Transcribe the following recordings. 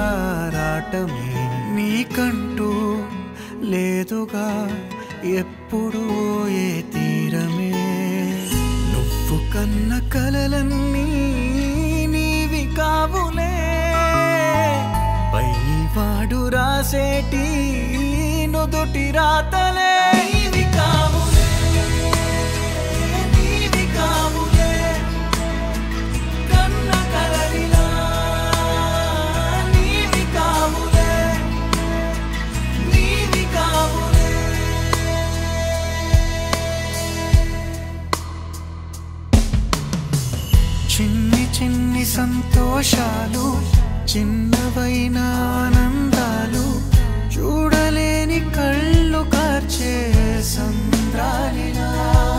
ఆరాటమే నీకంటూ లేదుగా ఎప్పుడు ఏ తీరమే నువ్వు కన్న కలలన్నీ నీవి కావులే పైవాడు రాసేటి నుదుటి రాతలే నీవి కావులే నీవి కావులే కన్న కలలిలా నీవి కావులే నీవి కావులే చిన్ని చిన్ని సంతోషాలు చిన్నవైన ఆనందాలు చూడలేని కళ్ళు కార్చే సంద్రాలిలా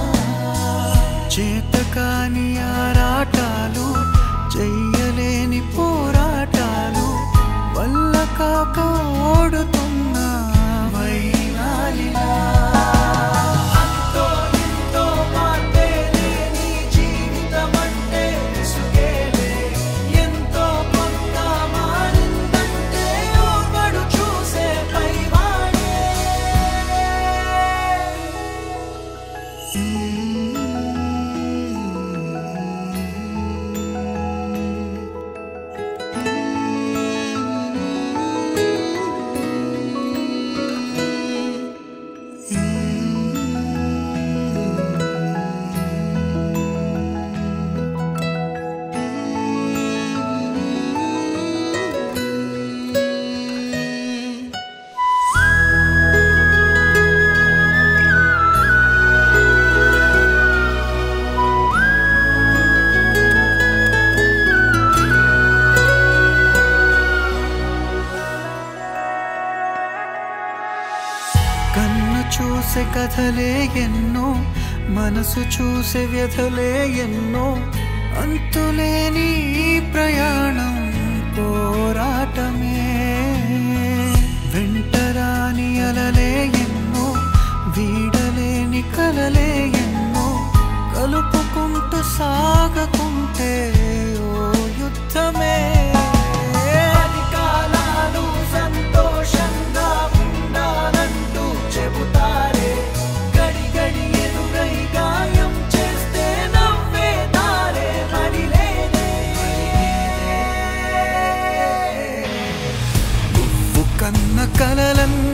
చేతకాని ఆరాటాలు చెయ్యలేని పోరాటాలు వల్ల కాక ఓడుతున్న వైనాలిలా అంతో ఇంతో మార్పే లేని జీవితమంటే సుగేలే ఎంతో కొంత మారిందంటే ఓర్వడు చూసే పైవాడే కన్ను చూసే కథలే ఎన్నో మనసు చూసే వ్యథలే ఎన్నో అంతులేని ఈ ప్రయాణం పోరాటమే వెంటరాని అలలే ఎన్నో వీడలేని కలలే ఎన్నో కలుపుకుంటూ సాగకుంటే ఓ యుద్ధమే అధికాలాలు సంతోషంగా ఉండాలంటూ చెబుతారే గడి గడి ఎదురై గాయం చేస్తే నవ్వే దారే మరి లేదే నువ్వు కన్న కలలన్నీ